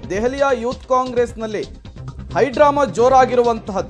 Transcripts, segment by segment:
ದೆಹಲಿಯ ಯೂತ್ ಕಾಂಗ್ರೆಸ್ನಲ್ಲಿ ಹೈಡ್ರಾಮಾ ಜೋರಾಗಿರುವಂತಹದ್ದು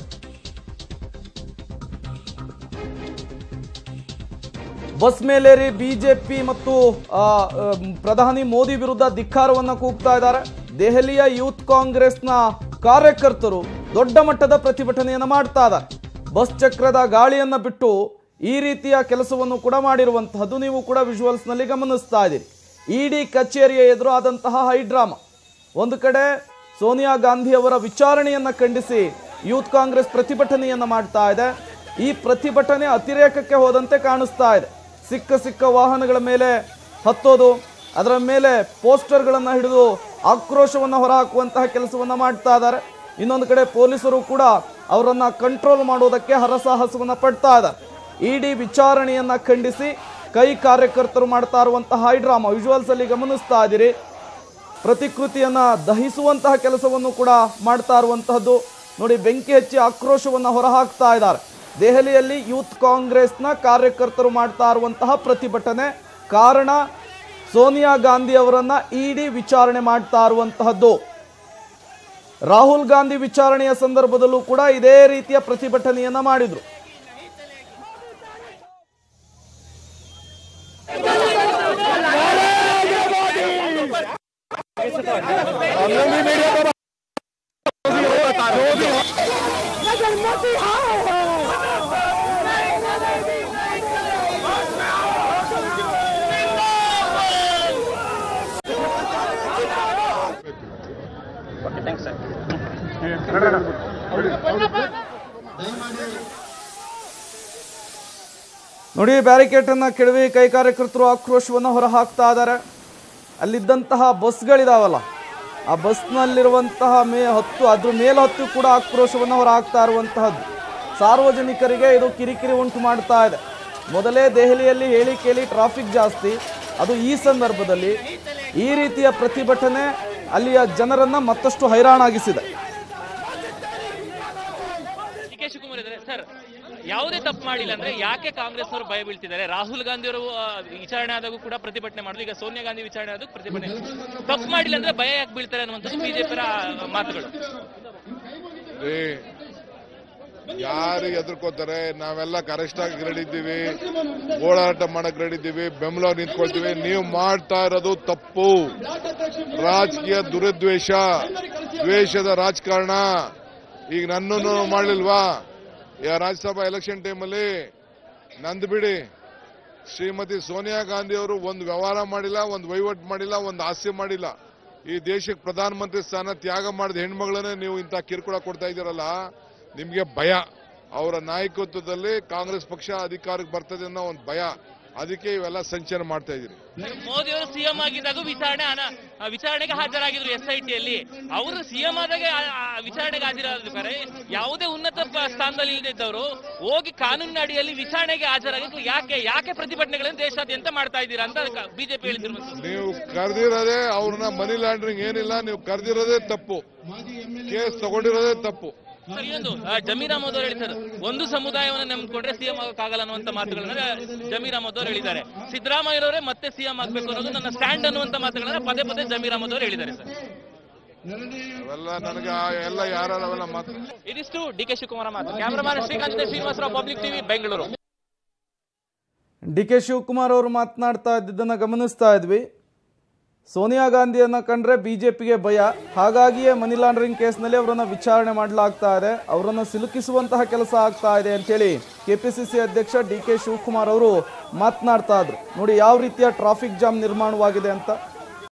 ಬಸ್ ಮೇಲೇರಿ ಬಿಜೆಪಿ ಮತ್ತು ಆ, ಆ, ಪ್ರಧಾನಿ ಮೋದಿ ವಿರುದ್ಧ ಧಿಕ್ಕಾರವನ್ನ ಕೂಗ್ತಾ ಇದ್ದಾರೆ ದೆಹಲಿಯ ಯೂತ್ ಕಾಂಗ್ರೆಸ್ನ ಕಾರ್ಯಕರ್ತರು ದೊಡ್ಡ ಮಟ್ಟದ ಪ್ರತಿಭಟನೆಯನ್ನ ಮಾಡ್ತಾ ಇದ್ದಾರೆ ಬಸ್ ಚಕ್ರದ ಗಾಳಿಯನ್ನ ಬಿಟ್ಟು ಈ ರೀತಿಯ ಕೆಲಸವನ್ನು ಕೂಡ ಮಾಡಿರುವಂತಹದ್ದು ನೀವು ಕೂಡ ವಿಜುವಲ್ಸ್ನಲ್ಲಿ ಗಮನಿಸ್ತಾ ಇದ್ದೀರಿ ಇಡಿ ಕಚೇರಿಯ ಎದುರು ಆದಂತಹ ಹೈಡ್ರಾಮಾ ಒಂದು ಕಡೆ ಸೋನಿಯಾ ಗಾಂಧಿ ಅವರ ವಿಚಾರಣೆಯನ್ನ ಖಂಡಿಸಿ ಯೂತ್ ಕಾಂಗ್ರೆಸ್ ಪ್ರತಿಭಟನೆಯನ್ನ ಮಾಡ್ತಾ ಇದೆ ಈ ಪ್ರತಿಭಟನೆ ಅತಿರೇಕಕ್ಕೆ ಹೋದಂತೆ ಕಾಣಿಸ್ತಾ ಇದೆ ಸಿಕ್ಕ ಸಿಕ್ಕ ವಾಹನಗಳ ಮೇಲೆ ಹತ್ತೋದು ಅದರ ಮೇಲೆ ಪೋಸ್ಟರ್ಗಳನ್ನು ಹಿಡಿದು ಆಕ್ರೋಶವನ್ನು ಹೊರಹಾಕುವಂತಹ ಕೆಲಸವನ್ನ ಮಾಡ್ತಾ ಇದ್ದಾರೆ ಇನ್ನೊಂದು ಕಡೆ ಪೊಲೀಸರು ಕೂಡ ಅವರನ್ನ ಕಂಟ್ರೋಲ್ ಮಾಡೋದಕ್ಕೆ ಹರಸಾಹಸವನ್ನ ಪಡ್ತಾ ಇದ್ದಾರೆ ಇಡಿ ವಿಚಾರಣೆಯನ್ನ ಖಂಡಿಸಿ ಕೈ ಕಾರ್ಯಕರ್ತರು ಮಾಡ್ತಾ ಇರುವಂತಹ ಹೈಡ್ರಾಮಾ ವಿಜುವಲ್ಸ್ ಅಲ್ಲಿ ಗಮನಿಸ್ತಾ ಇದ್ದೀರಿ ಪ್ರತಿಕೃತಿಯನ್ನ ದಹಿಸುವಂತಹ ಕೆಲಸವನ್ನು ಕೂಡ ಮಾಡ್ತಾ ಇರುವಂತಹದ್ದು ನೋಡಿ ಬೆಂಕಿ ಹಚ್ಚಿ ಆಕ್ರೋಶವನ್ನು ಹೊರಹಾಕ್ತಾ ಇದ್ದಾರೆ ದೆಹಲಿಯಲ್ಲಿ ಯೂತ್ ಕಾಂಗ್ರೆಸ್ನ ಕಾರ್ಯಕರ್ತರು ಮಾಡ್ತಾ ಇರುವಂತಹ ಪ್ರತಿಭಟನೆ ಕಾರಣ ಸೋನಿಯಾ ಗಾಂಧಿ ಅವರನ್ನ ಇಡಿ ವಿಚಾರಣೆ ಮಾಡ್ತಾ ಇರುವಂತಹದ್ದು ರಾಹುಲ್ ಗಾಂಧಿ ವಿಚಾರಣೆಯ ಸಂದರ್ಭದಲ್ಲೂ ಕೂಡ ಇದೇ ರೀತಿಯ ಪ್ರತಿಭಟನೆಯನ್ನ ಮಾಡಿದ್ರು ನೋಡಿ ಬ್ಯಾರಿಕೇಡ್ ಅನ್ನ ಕೆಡವಿ ಕೈ ಕಾರ್ಯಕರ್ತರು ಆಕ್ರೋಶವನ್ನು ಹೊರಹಾಕ್ತಾ ಇದ್ದಾರೆ ಅಲ್ಲಿದ್ದಂತಹ ಬಸ್ಗಳಿದಾವಲ್ಲ ಆ ಬಸ್ನಲ್ಲಿರುವಂತಹ ಮೇ ಹತ್ತು ಅದ್ರ ಮೇಲೆ ಹತ್ತು ಕೂಡ ಆಕ್ರೋಶವನ್ನು ಹೊರಹಾಕ್ತಾ ಇರುವಂತಹದ್ದು ಸಾರ್ವಜನಿಕರಿಗೆ ಇದು ಕಿರಿಕಿರಿ ಉಂಟು ಮಾಡ್ತಾ ಇದೆ ಮೊದಲೇ ದೆಹಲಿಯಲ್ಲಿ ಹೇಳಿ ಕೇಳಿ ಟ್ರಾಫಿಕ್ ಜಾಸ್ತಿ ಅದು ಈ ಸಂದರ್ಭದಲ್ಲಿ ಈ ರೀತಿಯ ಪ್ರತಿಭಟನೆ ಅಲ್ಲಿಯ ಜನರನ್ನ ಮತ್ತಷ್ಟು ಹೈರಾಣಾಗಿಸಿದೆ ಡಿ ಕೆ ಶಿವಕುಮಾರ್ ಇದ್ದಾರೆ ಸರ್ ಯಾವುದೇ ತಪ್ಪು ಮಾಡಿಲ್ಲ ಅಂದ್ರೆ ಯಾಕೆ ಕಾಂಗ್ರೆಸ್ ಅವರು ಭಯ ಬೀಳ್ತಿದ್ದಾರೆ ರಾಹುಲ್ ಗಾಂಧಿ ಅವರು ಆ, ವಿಚಾರಣೆ ಆದಾಗೂ ಕೂಡ ಪ್ರತಿಭಟನೆ ಮಾಡಿದ್ರು ಈಗ ಸೋನಿಯಾ ಗಾಂಧಿ ವಿಚಾರಣೆ ಆದಾಗ ಪ್ರತಿಭಟನೆ ತಪ್ಪು ಮಾಡಿಲ್ಲ ಅಂದ್ರೆ ಭಯ ಯಾಕೆ ಬೀಳ್ತಾರೆ ಅನ್ನುವಂಥದ್ದು ಬಿಜೆಪಿಯ ಮಾತುಗಳು ಏ ಯಾರು ಎದುರ್ಕೋತಾರೆ ನಾವೆಲ್ಲ ಕರೆಕ್ಟ್ ಆಗಿ ರೆಡಿ ಇದ್ದೀವಿ ಓಡಾಟ ಮಾಡಕ್ ರೆಡಿ ಇದ್ದೀವಿ ಬೆಂಬಲ ನಿಂತ್ಕೊಳ್ತೀವಿ ನೀವು ಮಾಡ್ತಾ ಇರೋದು ತಪ್ಪು ರಾಜಕೀಯ ದುರದ್ವೇಷ ದ್ವೇಷದ ರಾಜಕಾರಣ ಈಗ ನನ್ನನ್ನು ಮಾಡ್ಲಿಲ್ವಾ ಯಾ ರಾಜ್ಯಸಭಾ ಎಲೆಕ್ಷನ್ ಟೈಮಲ್ಲಿ ನಂದು ಬಿಡಿ ಶ್ರೀಮತಿ ಸೋನಿಯಾ ಗಾಂಧಿ ಅವರು ಒಂದು ವ್ಯವಹಾರ ಮಾಡಿಲ್ಲ ಒಂದು ವಹಿವಾಟು ಮಾಡಿಲ್ಲ ಒಂದು ಆಸ್ತಿ ಮಾಡಿಲ್ಲ ಈ ದೇಶಕ್ಕೆ ಪ್ರಧಾನಮಂತ್ರಿ ಸ್ಥಾನ ತ್ಯಾಗ ಮಾಡಿದ ಹೆಣ್ಮಗಳನ್ನೇ ನೀವು ಇಂಥ ಕಿರುಕುಳ ಕೊಡ್ತಾ ಇದ್ದೀರಲ್ಲ ನಿಮ್ಗೆ ಭಯ ಅವರ ನಾಯಕತ್ವದಲ್ಲಿ ಕಾಂಗ್ರೆಸ್ ಪಕ್ಷ ಅಧಿಕಾರಕ್ಕೆ ಬರ್ತದೆ ಅನ್ನೋ ಒಂದು ಭಯ ಅದಕ್ಕೆ ಇವೆಲ್ಲ ಸಂಚಲನ ಮಾಡ್ತಾ ಇದ್ದೀರಿ ಮೋದಿ ಅವರು ಸಿಎಂ ಆಗಿದ್ದಾಗ ವಿಚಾರಣೆ ಅನ- ಆ, ವಿಚಾರಣೆಗೆ ಹಾಜರಾಗಿದ್ರು ಎಸ್ ಐ ಟಿಯಲ್ಲಿ ಅವರು ಸಿಎಂ ಆದಾಗ ಆ- ಆ ವಿಚಾರಣೆಗೆ ಹಾಜರಾಗಿದ್ದಾರೆ ಯಾವುದೇ ಉನ್ನತ ಪ- ಸ್ಥಾನದಲ್ಲಿ ಇಲ್ಲದಿದ್ದವರು ಹೋಗಿ ಕಾನೂನಿನ ಅಡಿಯಲ್ಲಿ ವಿಚಾರಣೆಗೆ ಹಾಜರಾಗಿ ಯಾಕೆ ಯಾಕೆ ಪ್ರತಿಭಟನೆಗಳನ್ನು ದೇಶಾದ್ಯಂತ ಮಾಡ್ತಾ ಇದ್ದೀರಾ ಅಂತ ಬಿಜೆಪಿ ಹೇಳ್ತಿರುವಂತದ್ದು ನೀವು ಕರೆದಿರೋದೇ ಅವ್ರನ್ನ ಮನಿ ಲಾಂಡ್ರಿಂಗ್ ಏನಿಲ್ಲ ನೀವು ಕರೆದಿರೋದೇ ತಪ್ಪು ಕೇಸ್ ತಗೊಂಡಿರೋದೇ ತಪ್ಪು ಸರ್, ಇನ್ನೊಂದು ಆ, ಜಮೀರ್ ಅಹಮದ್ ಅವರು ಹೇಳಿದ್ದಾರೆ ಒಂದು ಸಮುದಾಯವನ್ನು ನಂಬಿಕೊಂಡ್ರೆ ಸಿಎಂ ಆಗಕ್ಕಾಗಲ್ಲ ಅನ್ನುವಂತ ಮಾತುಗಳನ್ನ ಜಮೀರ್ ಅಹಮದ್ ಅವರು ಹೇಳಿದ್ದಾರೆ ಸಿದ್ದರಾಮಯ್ಯರವರೇ ಮತ್ತೆ ಸಿಎಂ ಆಗ್ಬೇಕು ಅನ್ನೋದು ನನ್ನ ಸ್ಟ್ಯಾಂಡ್ ಅನ್ನುವಂತ ಮಾತುಗಳನ್ನ ಪದೇ ಪದೇ ಜಮೀರ್ ಅಹಮದ್ ಅವರು ಹೇಳಿದ್ದಾರೆ ಸರ್ ಅವೆಲ್ಲ ನನಗೆ ಆ ಎಲ್ಲ ಯಾರು ಅವೆಲ್ಲ ಮಾತ್ರ ಇದಿಷ್ಟು ಡಿ ಕೆ ಶಿವಕುಮಾರ್ ಮಾತು cameraman Srikanth Srinivasrao public TV Bengaluru D K Shivakumar ಅವರು ಮಾತನಾಡ್ತಾ ಇದ್ದಿದ್ದನ್ನು ಗಮನಿಸ್ತಾ ಇದ್ವಿ ಸೋನಿಯಾ ಗಾಂಧಿಯನ್ನ ಕಂಡ್ರೆ ಬಿಜೆಪಿಗೆ ಭಯ ಹಾಗಾಗಿಯೇ ಮನಿ ಲಾಂಡ್ರಿಂಗ್ ಕೇಸ್ನಲ್ಲಿ ಅವರನ್ನು ವಿಚಾರಣೆ ಮಾಡಲಾಗ್ತಾ ಇದೆ ಅವರನ್ನು ಸಿಲುಕಿಸುವಂತಹ ಕೆಲಸ ಆಗ್ತಾ ಇದೆ ಅಂತೇಳಿ ಕೆಪಿಸಿಸಿ ಅಧ್ಯಕ್ಷ ಡಿ ಕೆ ಶಿವಕುಮಾರ್ ಅವರು ಮಾತನಾಡ್ತಾ ಇದ್ರು ನೋಡಿ ಯಾವ ರೀತಿಯ ಟ್ರಾಫಿಕ್ ಜಾಮ್ ನಿರ್ಮಾಣವಾಗಿದೆ ಅಂತ